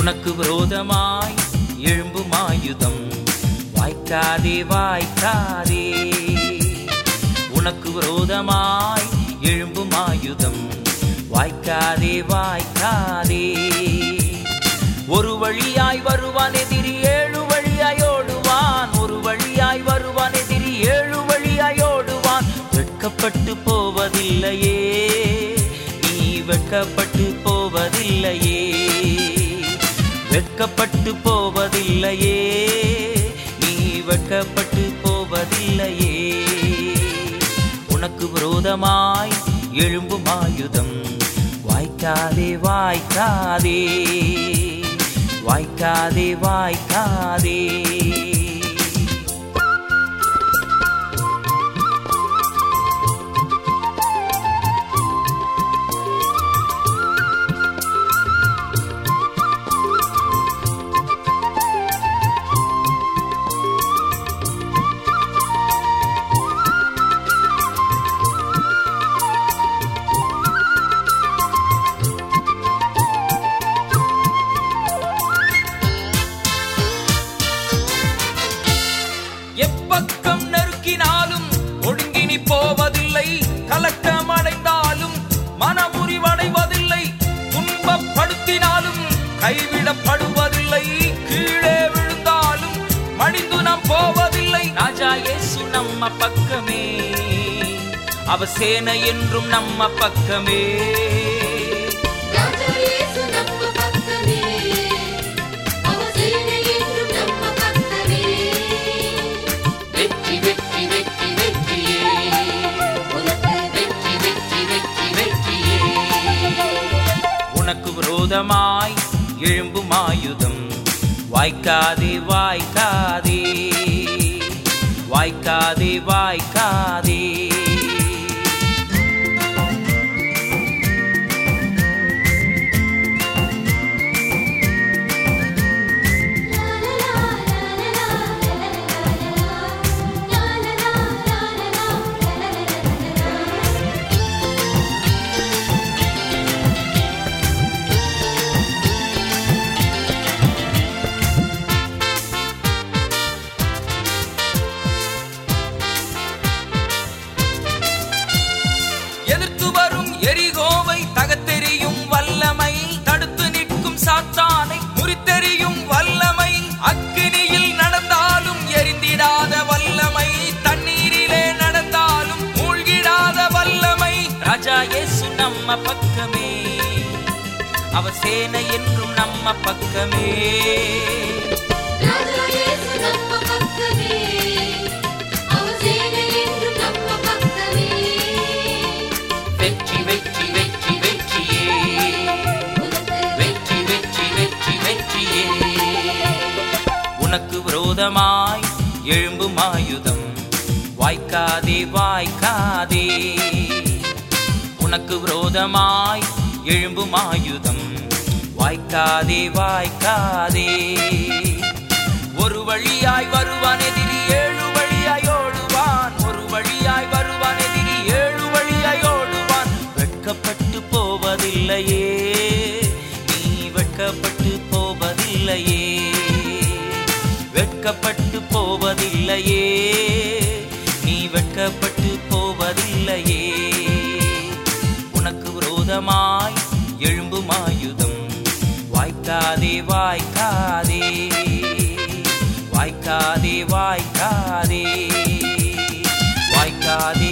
உனக்கு விரோதமாய் எழும்பும் ஆயுதம் வாய்க்காதே வாய்க்காதே உனக்கு விரோதமாய் எழும்பும் ஆயுதம் வாய்க்காதே வாய்க்காதே ஒரு வழியாய் வருவான் எதிரி ஏழு வழியாய் ஓடுவான் ஒரு வழியாய் வருவான் எதிரி ஏழு வழியாய் ஓடுவான் வெட்கப்பட்டு போவதில்லையே நீ வெட்கப்பட்டு போவதில்லையே வெட்கப்பட்டு போவதில்லையே நீ வெட்கப்பட்டு போவதில்லையே உனக்கு விரோதமாய் எழும்பும் ஆயுதம் வாய்க்காதே வாய்க்காதே வாய்க்காதே வாய்க்காதே எப்பக்கம் நெருக்கினாலும் ஒடுங்கினி போவதில்லை கலக்கம் அடைந்தாலும் மனமுறிவடைவதில்லை துன்பப்படுத்தினாலும் கைவிடப்படுவதில்லை கீழே விழுந்தாலும் மடிந்து நாம் போவதில்லை ராஜா இயேசு நம்ம பக்கமே அவ சேனை என்றும் நம்ம பக்கமே ராஜா இயேசு நம்ம பக்கமே அவர் சேனை என்றும் நம்ம பக்கமே வெற்றி வெற்றி வெற்றி வெற்றியே உனக்கு வெற்றி வெற்றி வெற்றி வெற்றியே உனக்கு விரோதமாய் எழும்பும் ஆயுதம் வாய்க்காதே வாய்க்காதே வாய்க்காதே வாய்க்காதே எதிர்த்து வரும் எரிகோவை தகத்தெறியும் வல்லமை தடுத்து நிற்கும் சாத்தானை முறித்தெறியும் வல்லமை அக்கினியில் நடந்தாலும் எரிந்திடாத வல்லமை தண்ணீரிலே நடந்தாலும் மூழ்கிடாத வல்லமை ராஜா இயேசு நம்ம பக்கமே அவர் சேனை என்றும் நம்ம பக்கமே ராஜா இயேசு நம்ம பக்கமே அவர் சேனை என்றும் நம்ம பக்கமே வெற்றி வெற்றி வெற்றி வெற்றியே உனக்கு வெற்றி வெற்றி வெற்றி வெற்றியே உனக்கு விரோதமாய் எழும்பும் ஆயுதம் வாய்க்காதே வாய்க்காதே உனக்கு விரோதமாய் எழும்பும் ஆயுதம் வாய்க்காதே வாய்க்காதே ஒரு வழியாய் வருவான் எதிரி ஏழு வழியாய் ஓடுவான் ஒரு வழியாய் வருவான் எதிரி ஏழு வழியாய் ஓடுவான் வெட்கப்பட்டு போவதில்லையே நீ வெட்கப்பட்டு போவதில்லையே வெட்கப்பட்டு போவதில்லையே நீ வெட்கப்பட்டு போவதில்லையே உனக்கு விரோதமாய் எழும்பும் ஆயுதம் வாய்க்காதே வாய்க்காதே வாய்க்காதே வாய்க்காதே வாய்க்காதே